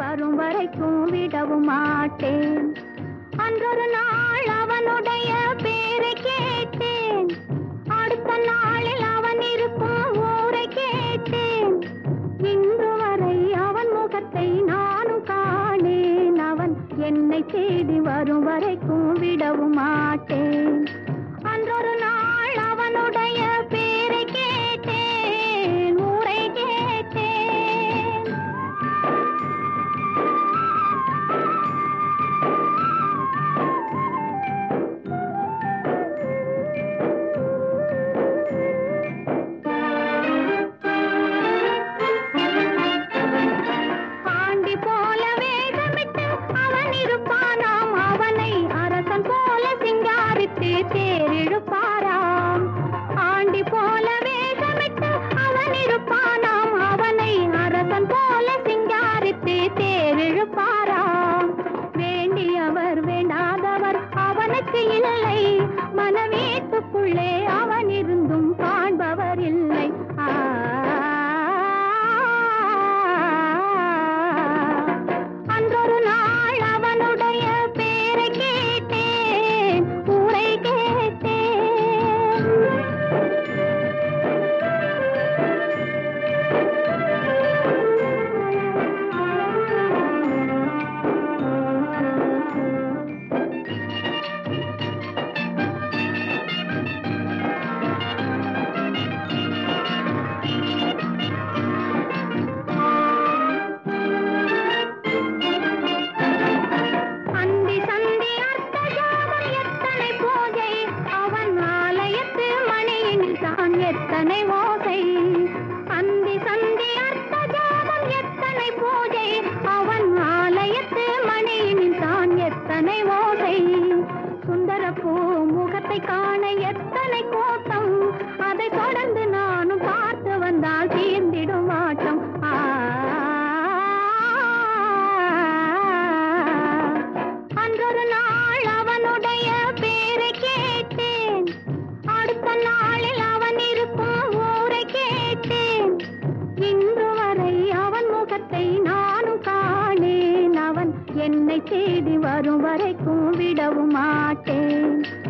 வரும் வரைக்கும் விடவும் மாட்டேன் அன்றொரு நாள் அவனுடைய பேரை கேட்டேன் அடுத்த நாளில் அவன் இருக்கும் ஊரை கேட்டேன் இன்று வரை அவன் முகத்தை நானும் காணேன் அவன் என்னை தேடி வரும் வரைக்கும் விடவும் மாட்டேன் அன்றொரு நாள் அவனுடைய பேரை கேட்டேன் ஊரை கேட்டேன் பாண்டி போல வேகமிட்டு அவன் இருப்பானாம் அவனை அரசன் போல சிங்காரித்து தேரிழுப்பாராம் ஆண்டி போல வேகமிட்டு அவன் இருப்பானாம் அவனை அரசன் போல சிங்காரித்து தேரிழுப்பாராம் வேண்டியவர் வேண்டாதவர் அவனுக்கு இல்லை மனவீட்டுக்குள்ளே அவன் இருந்தும் காண்பவர் இல்லை ஆ அன்றொரு நாள் அவனுடைய பேரை கேட்டேன் ஊரை கேட்டேன் அந்தி சந்தி அர்த்த ஜாமம் எத்தனை பூஜை அவன் ஆலயத்து மணியில் தான் எத்தனை ஓசை அந்தி சந்தி அர்த்த ஜாமம் எத்தனை பூஜை அவன் ஆலயத்து மணியில் தான் எத்தனை ஓசை சுந்தர பூ முகத்தை காண எத்தனை கோட்டம் அதை தொடர்ந்து நானும் பார்த்து வந்தால் தீர்ந்திடும் ஆட்டம் ஆ அன்றொரு நாள் அவனுடைய பேரை கேட்டேன் அடுத்த நாளில் அவன் இருக்கும் ஊரை கேட்டேன் இன்று வரை அவன் முகத்தை நானும் காணேன் அவன் என்னை தேடி வரும் வரைக்கும் விடவும் மாட்டேன்